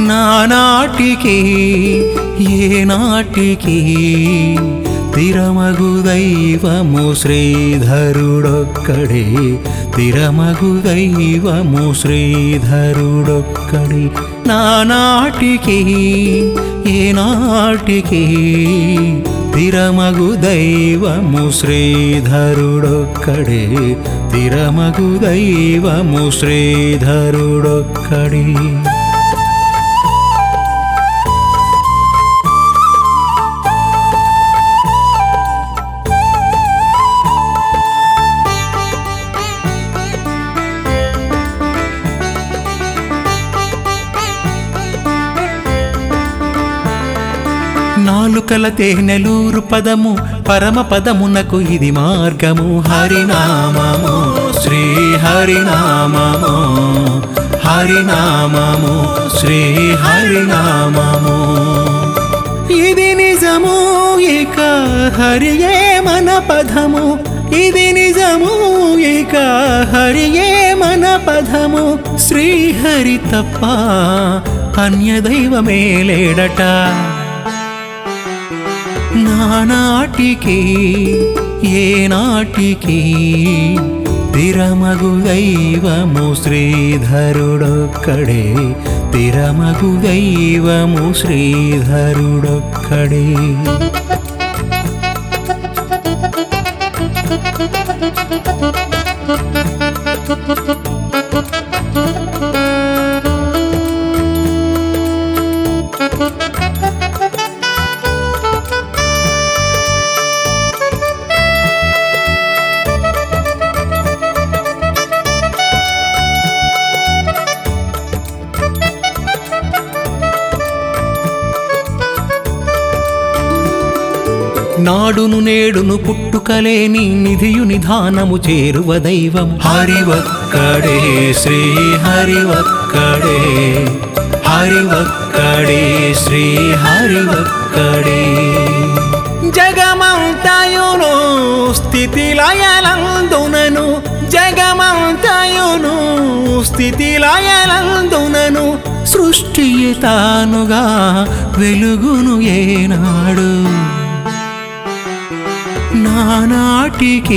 నానాటికి ఏనాటికి తిరమగు దైవము శ్రీధరుడొక్కడే తిరమగు దైవము శ్రీధరుడొక్కడే నానాటికి ఏనాటికి తిరమగు దైవము శ్రీధరుడొక్కడే తిరమగు దైవము శ్రీధరుడొక్కడే నాలుకల తేనెలూరు పదము పరమ పదమునకు ఇది మార్గము హరినామము శ్రీ హరినామము హరినామము శ్రీ హరినామము ఇది నిజము ఇక హరియే మన పదము ఇది నిజము ఇక హరియే మన పదము శ్రీహరి తప్ప అన్యదైవమే లేడట నానాటికి ఏనాటికి తిరమగు దైవము శ్రీధరుడొక్కడే తిరమగు దైవము శ్రీధరుడొక్కడే నాడును నేడును పుట్టుకలేని నిధియు నిధానము చేరువ దైవం హరివక్కడే శ్రీ హరివక్కడే హరివక్కడే శ్రీ హరివక్కడే జగమంతయును స్థితిలయలందునను జగమంతయును స్థితిలయలందునను సృష్టి తానుగా వెలుగును ఏనాడు నానాటికి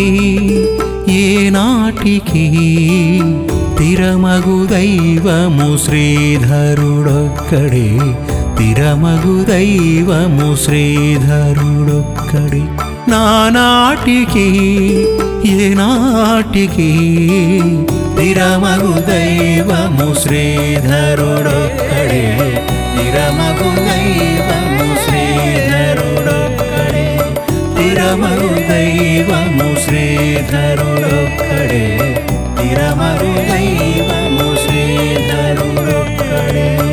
ఏనాటికి తిరమగు దైవము శ్రీధరుడొక్కడే తిరమగు దైవము శ్రీధరుడొక్కడే నానాటికి ఏనాటికి తిరమగు దైవము శ్రీధరుడొక్కడే తిరమగు దైవము శ్రీధరుడొక్కడే తిరమరు దైవము శ్రీధరుడొక్కడే తిరమరు దైవము శ్రీధరుడొక్కడే